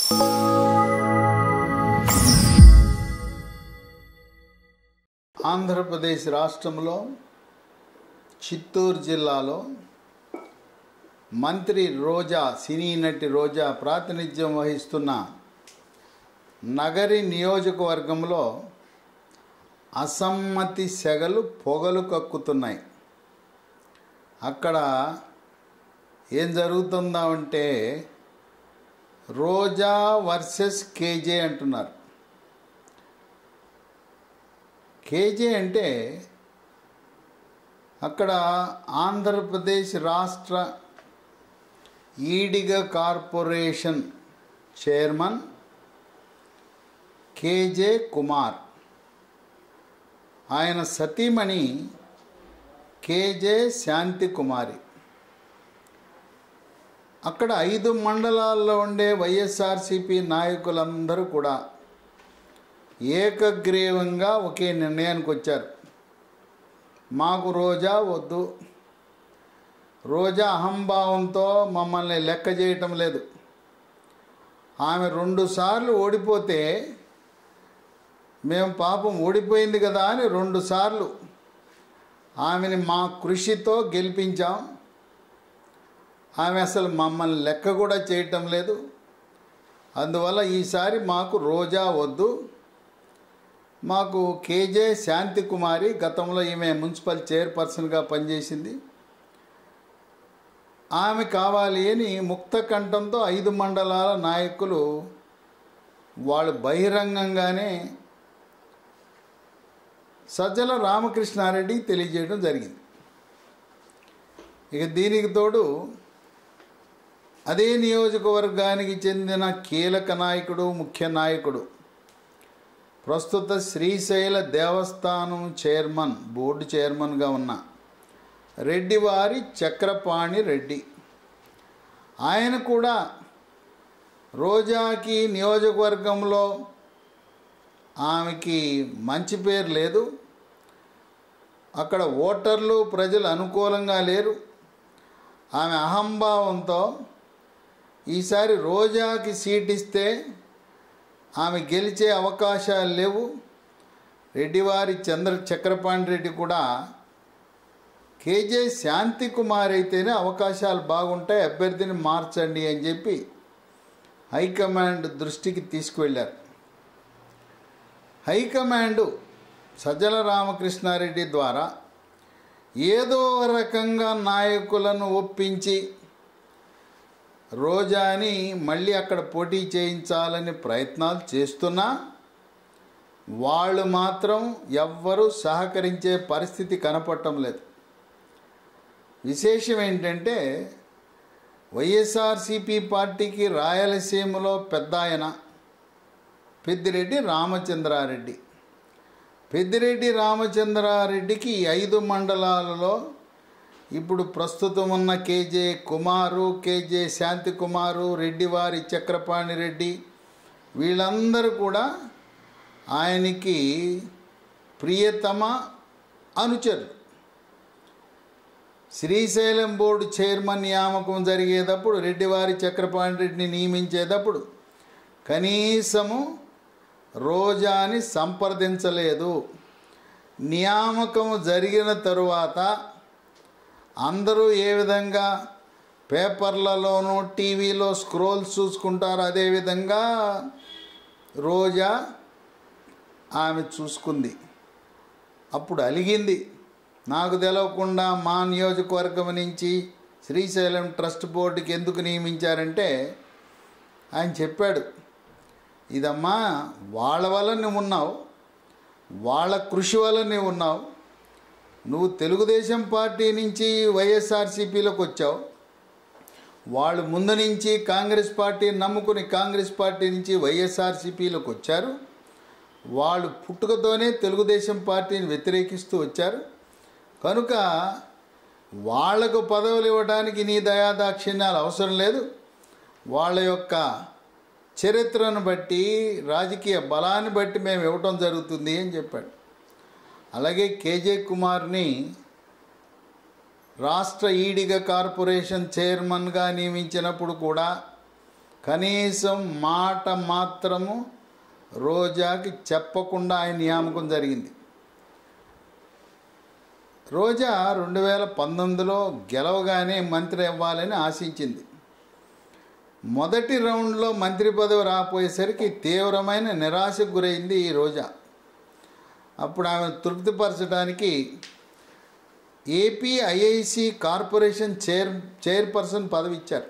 ఆంధ్రప్రదేశ్ రాష్ట్రంలో చిత్తూరు జిల్లాలో మంత్రి రోజా సినీ నటి రోజా ప్రాతినిధ్యం వహిస్తున్న నగరి నియోజకవర్గంలో అసమ్మతి సెగలు పొగలు కక్కుతున్నాయి అక్కడ ఏం జరుగుతుందా అంటే రోజా వర్సెస్ కేజే అంటున్నారు కేజే అంటే అక్కడ ఆంధ్రప్రదేశ్ రాష్ట్ర Ediga corporation chairman KJ Kumar ఆయన సతీమణి కేజే శాంతి కుమారి అక్కడ ఐదు మండలాల్లో ఉండే వైఎస్ఆర్సిపి నాయకులందరూ కూడా ఏకగ్రీవంగా ఒకే నిర్ణయానికి వచ్చారు మాకు రోజా వద్దు రోజా అహంభావంతో మమ్మల్ని లెక్క చేయటం లేదు ఆమె రెండుసార్లు ఓడిపోతే మేము పాపం ఓడిపోయింది కదా అని రెండుసార్లు ఆమెని మా కృషితో గెలిపించాం ఆమె అసలు మమ్మల్ని లెక్క కూడా చేయటం లేదు అందువల్ల ఈసారి మాకు రోజా వద్దు మాకు కేజే శాంతి కుమారి గతంలో ఈమె మున్సిపల్ చైర్పర్సన్గా పనిచేసింది ఆమె కావాలి అని ముక్త కంఠంతో ఐదు మండలాల నాయకులు వాళ్ళు బహిరంగంగానే సజ్జల రామకృష్ణారెడ్డి తెలియజేయడం జరిగింది ఇక దీనికి తోడు అదే నియోజకవర్గానికి చెందిన కీలక నాయకుడు ముఖ్య నాయకుడు ప్రస్తుత శ్రీశైల దేవస్థానం చైర్మన్ బోర్డు చైర్మన్గా ఉన్న రెడ్డివారి చక్రపాణి రెడ్డి ఆయన కూడా రోజాకి నియోజకవర్గంలో ఆమెకి మంచి పేరు లేదు అక్కడ ఓటర్లు ప్రజలు అనుకూలంగా లేరు ఆమె అహంభావంతో ఈసారి రోజాకి సీట్ ఇస్తే ఆమె గెలిచే అవకాశాలు లేవు రెడ్డివారి చంద్ర చక్రపాణి రెడ్డి కూడా కేజే శాంతి కుమార్ అయితేనే అవకాశాలు బాగుంటాయి అభ్యర్థిని మార్చండి అని చెప్పి హైకమాండ్ దృష్టికి తీసుకువెళ్ళారు హైకమాండ్ సజ్జల రామకృష్ణారెడ్డి ద్వారా ఏదో రకంగా నాయకులను ఒప్పించి రోజాని మళ్ళీ అక్కడ పోటీ చేయించాలని ప్రయత్నాలు చేస్తున్నా వాళ్ళు మాత్రం ఎవ్వరూ సహకరించే పరిస్థితి కనపడటం లేదు విశేషం ఏంటంటే వైఎస్ఆర్సిపి పార్టీకి రాయలసీమలో పెద్ద ఆయన పెద్దిరెడ్డి రామచంద్రారెడ్డి పెద్దిరెడ్డి రామచంద్రారెడ్డికి ఈ ఐదు మండలాలలో ఇప్పుడు ప్రస్తుతం ఉన్న కేజే కుమారు కేజే శాంతి కుమారు రెడ్డివారి చక్రపాణి రెడ్డి వీళ్ళందరూ కూడా ఆయనకి ప్రియతమ అనుచరులు శ్రీశైలం బోర్డు చైర్మన్ నియామకం జరిగేటప్పుడు రెడ్డివారి చక్రపాణి రెడ్డిని నియమించేటప్పుడు కనీసము రోజాని సంప్రదించలేదు నియామకం జరిగిన తరువాత అందరూ ఏ విధంగా పేపర్లలోనూ టీవీలో స్క్రోల్స్ చూసుకుంటారు అదేవిధంగా రోజా ఆమె చూసుకుంది అప్పుడు అలిగింది నాకు తెలవకుండా మా నియోజకవర్గం నుంచి శ్రీశైలం ట్రస్ట్ బోర్డుకి ఎందుకు నియమించారంటే ఆయన చెప్పాడు ఇదమ్మా వాళ్ళ వల్ల నువ్వు ఉన్నావు వాళ్ళ కృషి వల్ల నువ్వు ఉన్నావు నువ్వు తెలుగుదేశం పార్టీ నుంచి వైఎస్ఆర్సీపీలోకి వచ్చావు వాళ్ళు ముందు నుంచి కాంగ్రెస్ పార్టీ నమ్ముకుని కాంగ్రెస్ పార్టీ నుంచి వైఎస్ఆర్సీపీలోకి వచ్చారు వాళ్ళు పుట్టుకతోనే తెలుగుదేశం పార్టీని వ్యతిరేకిస్తూ వచ్చారు కనుక వాళ్లకు పదవులు ఇవ్వడానికి నీ దయాదాక్షిణ్యాలు అవసరం లేదు వాళ్ళ యొక్క చరిత్రను బట్టి రాజకీయ బలాన్ని బట్టి మేము ఇవ్వటం జరుగుతుంది అని చెప్పాడు అలాగే కేజే కుమార్ని రాష్ట్ర ఈడిగ కార్పొరేషన్ చైర్మన్గా నియమించినప్పుడు కూడా కనీసం మాట మాత్రము రోజాకి చెప్పకుండా ఆయన నియామకం జరిగింది రోజా రెండు వేల పంతొమ్మిదిలో గెలవగానే మంత్రి అవ్వాలని ఆశించింది మొదటి రౌండ్లో మంత్రి పదవి రాపోయేసరికి తీవ్రమైన నిరాశకు గురైంది ఈ రోజా అప్పుడు ఆమె తృప్తిపరచడానికి AP IIC corporation chair chairperson పదవి ఇచ్చారు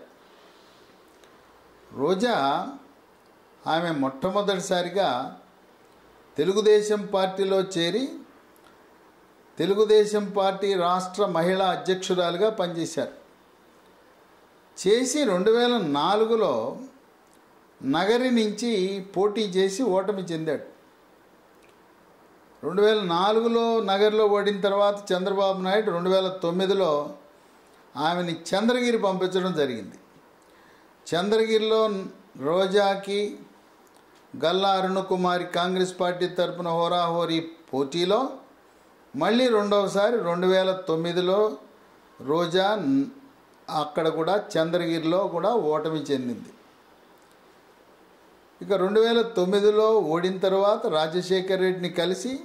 రోజా ఆమె మొట్టమొదటిసారిగా తెలుగుదేశం పార్టీలో చేరి తెలుగుదేశం పార్టీ రాష్ట్ర మహిళా అధ్యక్షురాలుగా పనిచేశారు చేసి రెండు వేల నాలుగులో నగరి నుంచి పోటీ చేసి ఓటమి చెందాడు రెండు వేల నాలుగులో నగర్లో ఓడిన తర్వాత చంద్రబాబు నాయుడు రెండు వేల తొమ్మిదిలో ఆమెని చంద్రగిరి పంపించడం జరిగింది చంద్రగిరిలో రోజాకి గల్లా అరుణకుమారి కాంగ్రెస్ పార్టీ తరపున హోరాహోరీ పోటీలో మళ్ళీ రెండవసారి రెండు వేల తొమ్మిదిలో రోజా న్- అక్కడ కూడా చంద్రగిరిలో కూడా ఓటమి చెందింది ఇక రెండు వేల తొమ్మిదిలో ఓడిన తర్వాత రాజశేఖర్ రెడ్డిని కలిసి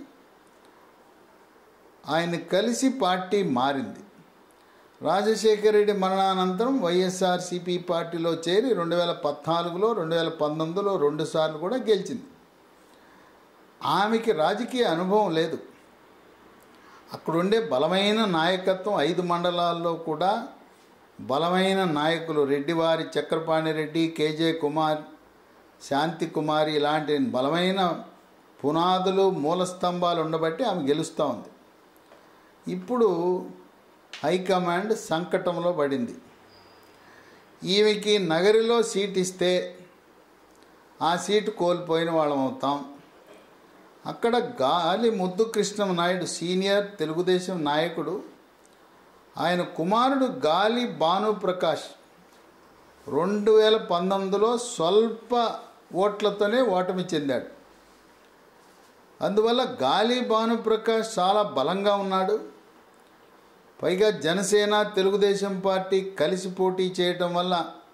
ఆయన కలిసి పార్టీ మారింది రాజశేఖర రెడ్డి మరణానంతరం వైఎస్ఆర్సీపీ పార్టీలో చేరి రెండు వేల పద్నాలుగులో రెండు వేల పంతొమ్మిదిలో రెండుసార్లు కూడా గెలిచింది ఆమెకి రాజకీయ అనుభవం లేదు అక్కడుండే బలమైన నాయకత్వం ఐదు మండలాల్లో కూడా బలమైన నాయకులు రెడ్డివారి చక్రపాణి రెడ్డి కేజే కుమార్ శాంతి కుమారి ఇలాంటి బలమైన పునాదులు మూల స్తంభాలు ఉండబట్టి ఆమె గెలుస్తూ ఉంది ఇప్పుడు హైకమాండ్ సంకటంలో పడింది ఈమెకి నగరిలో సీట్ ఇస్తే ఆ సీటు కోల్పోయిన వాళ్ళం అవుతాం అక్కడ గాలి ముద్దు కృష్ణ నాయుడు సీనియర్ తెలుగుదేశం నాయకుడు ఆయన కుమారుడు గాలి భానుప్రకాష్ రెండు వేల పంతొమ్మిదిలో స్వల్ప ఓట్లతోనే ఓటమి చెందాడు అందువల్ల గాలి భానుప్రకాష్ చాలా బలంగా ఉన్నాడు పైగా జనసేన తెలుగుదేశం పార్టీ కలిసి పోటీ చేయటం వల్ల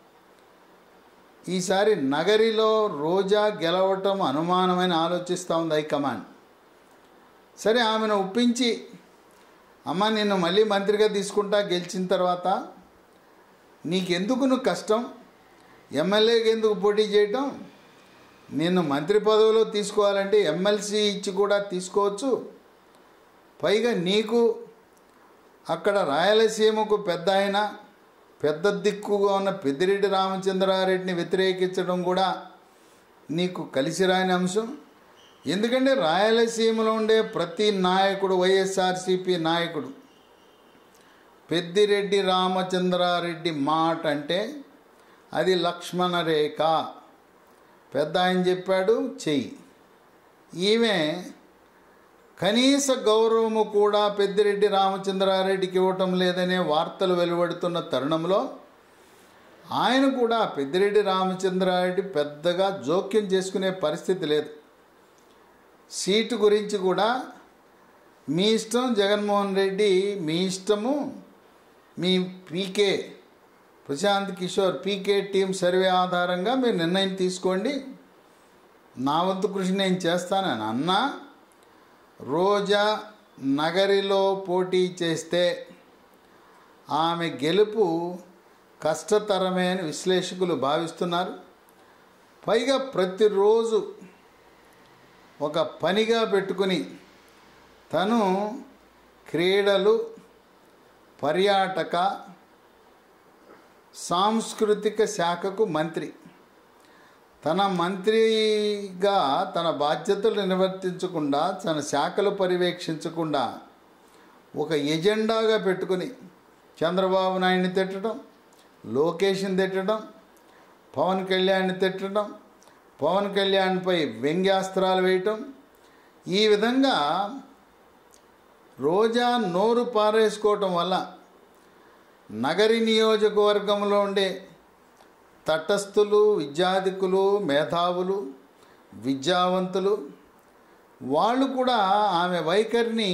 ఈసారి నగరిలో రోజా గెలవటం అనుమానమని ఆలోచిస్తూ ఉంది హైకమాండ్ సరే ఆమెను ఒప్పించి అమ్మ నిన్ను మళ్ళీ మంత్రిగా తీసుకుంటా గెలిచిన తర్వాత నీకెందుకు నువ్వు కష్టం ఎమ్మెల్యేకి ఎందుకు పోటీ చేయటం నిన్ను మంత్రి పదవిలో తీసుకోవాలంటే ఎమ్మెల్సీ ఇచ్చి కూడా తీసుకోవచ్చు పైగా నీకు అక్కడ రాయలసీమకు పెద్ద ఆయన పెద్ద దిక్కుగా ఉన్న పెద్దిరెడ్డి రామచంద్రారెడ్డిని వ్యతిరేకించడం కూడా నీకు కలిసి రాని అంశం ఎందుకంటే రాయలసీమలో ఉండే ప్రతి నాయకుడు వైఎస్ఆర్సీపీ నాయకుడు పెద్దిరెడ్డి రామచంద్రారెడ్డి మాట అంటే అది లక్ష్మణ రేఖ పెద్ద ఆయన చెప్పాడు చెయ్యి ఈమె కనీస గౌరవము కూడా పెద్దిరెడ్డి రామచంద్రారెడ్డికి ఇవ్వటం లేదనే వార్తలు వెలువడుతున్న తరుణంలో ఆయన కూడా పెద్దిరెడ్డి రామచంద్రారెడ్డి పెద్దగా జోక్యం చేసుకునే పరిస్థితి లేదు సీటు గురించి కూడా మీ ఇష్టం జగన్మోహన్ రెడ్డి మీ ఇష్టము మీ PK Prashant Kishor PK team survey ఆధారంగా మీరు నిర్ణయం తీసుకోండి నా వంతు కృషి నేను చేస్తానని అన్నా రోజా నగరిలో పోటీ చేస్తే ఆమె గెలుపు కష్టతరమే అని విశ్లేషకులు భావిస్తున్నారు పైగా ప్రతిరోజు ఒక పనిగా పెట్టుకుని తను క్రీడలు పర్యాటక సాంస్కృతిక శాఖకు మంత్రి తన మంత్రిగా తన బాధ్యతలు నిర్వర్తించకుండా తన శాఖలు పర్యవేక్షించకుండా ఒక ఎజెండాగా పెట్టుకుని చంద్రబాబు నాయుడిని తిట్టడం లోకేష్ని తిట్టడం పవన్ కళ్యాణ్ని తిట్టడం పవన్ కళ్యాణ్పై వ్యంగ్యాస్త్రాలు వేయటం ఈ విధంగా రోజా నోరు పారేసుకోవటం వల్ల నగరి నియోజకవర్గంలో ఉండే తటస్థులు విద్యాధికులు మేధావులు విద్యావంతులు వాళ్ళు కూడా ఆమె వైఖరిని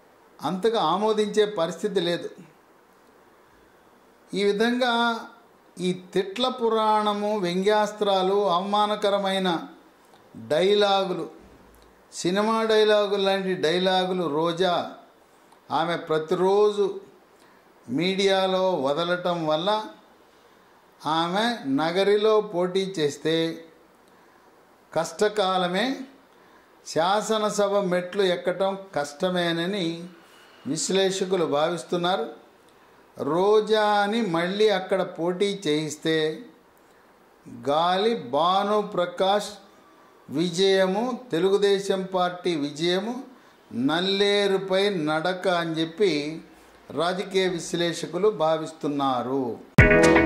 అంతగా ఆమోదించే పరిస్థితి లేదు ఈ విధంగా ఈ తిట్ల పురాణము వ్యంగ్యాస్త్రాలు అవమానకరమైన డైలాగులు సినిమా డైలాగులు లాంటి డైలాగులు రోజా ఆమె ప్రతిరోజు మీడియాలో వదలటం వల్ల ఆమె నగరిలో పోటీ చేస్తే కష్టకాలమే శాసనసభ మెట్లు ఎక్కటం కష్టమేనని విశ్లేషకులు భావిస్తున్నారు రోజాని మళ్ళీ అక్కడ పోటీ చేయిస్తే గాలి భాను ప్రకాష్ విజయము తెలుగుదేశం పార్టీ విజయము నల్లేరుపై నడక అని చెప్పి రాజకీయ విశ్లేషకులు భావిస్తున్నారు